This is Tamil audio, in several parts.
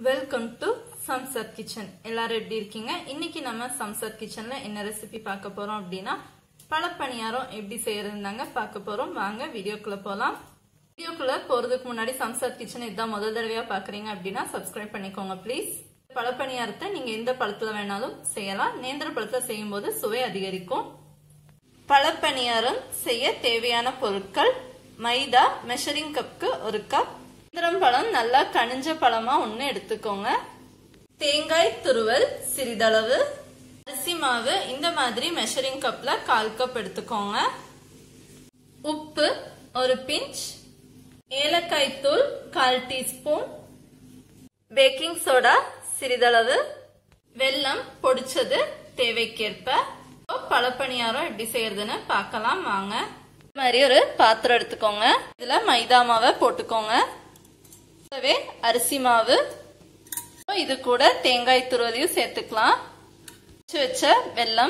வெல்கம் டு சம்சர் கிச்சன் எல்லாரும் எப்படி இருக்கீங்க இன்னைக்கு நம்ம சம்சர் கிச்சன்ல என்ன ரெசிபி பார்க்க போறோம் அப்படின்னா பழப்பணியாரம் எப்படி செய்யறதுந்தாங்க பார்க்க போறோம் வாங்க வீடியோக்குள்ள போலாம் வீடியோக்குள்ள போறதுக்கு முன்னாடி சம்சர் கிச்சன் இதுதான் முதல் தடவையா பாக்குறீங்க அப்படின்னா சப்ஸ்கிரைப் பண்ணிக்கோங்க ப்ளீஸ் பழப்பணியாரத்தை நீங்க எந்த பழத்துல வேணாலும் செய்யலாம் நேந்திர பழத்துல செய்யும் போது சுவை அதிகரிக்கும் பழப்பணியாரம் செய்ய தேவையான பொருட்கள் மைதா மெஷரிங் கப்க்கு ஒரு கப் நேந்திரம் பழம் நல்லா கனிஞ்ச பழமா ஒன்னு எடுத்துக்கோங்க தேங்காய் துருவல் சிறிதளவு அரிசி மாவு இந்த மாதிரி மெஷரிங் கப்ல கால் கப் எடுத்துக்கோங்க உப்பு ஒரு பிஞ்ச் ஏலக்காய் தூள் கால் டீஸ்பூன் பேக்கிங் சோடா சிறிதளவு வெல்லம் பொடிச்சது தேவைக்கேற்ப பழப்பணியாரம் எப்படி செய்யறதுன்னு பார்க்கலாம் வாங்க இந்த மாதிரி ஒரு பாத்திரம் எடுத்துக்கோங்க இதுல மைதா மாவை போட்டுக்கோங்க கூடவே அரிசி மாவு இது கூட தேங்காய் துருவலையும் சேர்த்துக்கலாம் வச்சு வச்ச வெல்லம்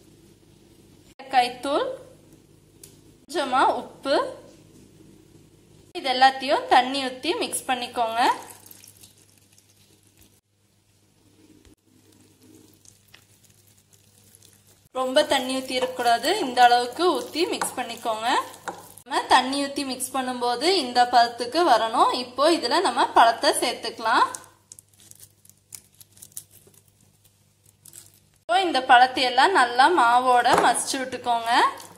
தூள் கொஞ்சமா உப்பு இது எல்லாத்தையும் தண்ணி ஊற்றி மிக்ஸ் பண்ணிக்கோங்க ரொம்ப தண்ணி ஊற்றி இருக்கக்கூடாது இந்த அளவுக்கு ஊற்றி மிக்ஸ் பண்ணிக்கோங்க நம்ம தண்ணி ஊற்றி மிக்ஸ் பண்ணும்போது இந்த பதத்துக்கு வரணும் இப்போ இதில் நம்ம பழத்தை சேர்த்துக்கலாம் இப்போ இந்த பழத்தை எல்லாம் நல்லா மாவோட மசிச்சு விட்டுக்கோங்க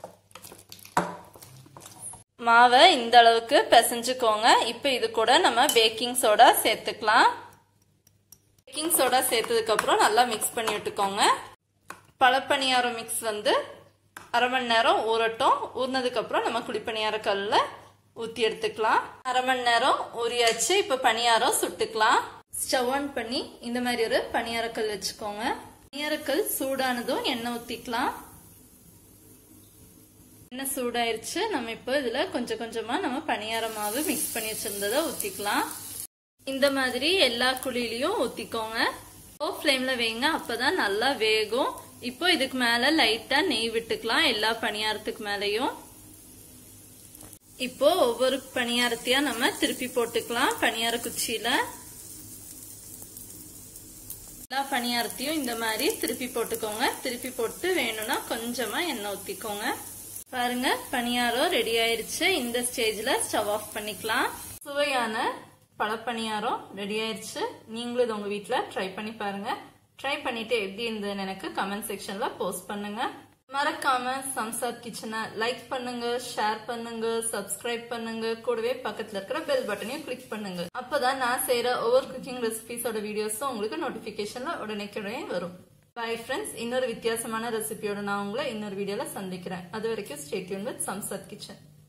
மாவை இந்த அளவுக்கு பிசைஞ்சுக்கோங்க இப்போ இது கூட நம்ம பேக்கிங் சோடா சேர்த்துக்கலாம் பேக்கிங் சோடா சேர்த்ததுக்கு அப்புறம் நல்லா மிக்ஸ் பண்ணி விட்டுக்கோங்க பழப்பணியாரம் மிக்ஸ் வந்து அரை மணி நேரம் ஊறட்டும் ஊறினதுக்கு அப்புறம் நம்ம குழிப்பணியார கல்ல ஊற்றி எடுத்துக்கலாம் அரை மணி நேரம் ஊறியாச்சு இப்போ பணியாரம் சுட்டுக்கலாம் ஸ்டவ் ஆன் பண்ணி இந்த மாதிரி ஒரு பணியாரக்கல் வச்சுக்கோங்க பணியாரக்கல் சூடானதும் எண்ணெய் ஊற்றிக்கலாம் எண்ணெய் சூடாயிருச்சு நம்ம இப்போ இதில் கொஞ்சம் கொஞ்சமாக நம்ம பணியார மாவு மிக்ஸ் பண்ணி வச்சிருந்ததை ஊற்றிக்கலாம் இந்த மாதிரி எல்லா குழியிலையும் ஊற்றிக்கோங்க லோ ஃப்ளேமில் வைங்க அப்பதான் நல்லா வேகும் இப்போ இதுக்கு மேல லைட்டா நெய் விட்டுக்கலாம் எல்லா பணியாரத்துக்கு மேலயும் இப்போ ஒவ்வொரு பணியாரத்தையா நம்ம திருப்பி போட்டுக்கலாம் பணியார குச்சியில எல்லா பணியாரத்தையும் இந்த மாதிரி திருப்பி போட்டுக்கோங்க திருப்பி போட்டு வேணும்னா கொஞ்சமா எண்ணெய் ஊத்திக்கோங்க பாருங்க பணியாரம் ரெடி ஆயிருச்சு இந்த ஸ்டேஜ்ல ஸ்டவ் ஆஃப் பண்ணிக்கலாம் சுவையான பழப்பணியாரம் ரெடி ஆயிருச்சு நீங்களும் இது உங்க வீட்டுல ட்ரை பண்ணி பாருங்க ட்ரை பண்ணிட்டு எப்படி இருந்ததுன்னு எனக்கு கமெண்ட் செக்ஷன்ல போஸ்ட் பண்ணுங்க மறக்காம சம்சாத் கிச்சனை லைக் பண்ணுங்க ஷேர் பண்ணுங்க சப்ஸ்கிரைப் பண்ணுங்க கூடவே பக்கத்துல இருக்கிற பெல் பட்டனையும் கிளிக் பண்ணுங்க அப்பதான் நான் செய்யற ஒவ்வொரு குக்கிங் ரெசிபிஸோட வீடியோஸும் உங்களுக்கு நோட்டிபிகேஷன்ல உடனே வரும் பை ஃப்ரெண்ட்ஸ் இன்னொரு வித்தியாசமான ரெசிபியோட நான் உங்களை இன்னொரு வீடியோல சந்திக்கிறேன் அது வரைக்கும் ஸ்டேட்யூன் வித் சம்சாத் கிச்சன்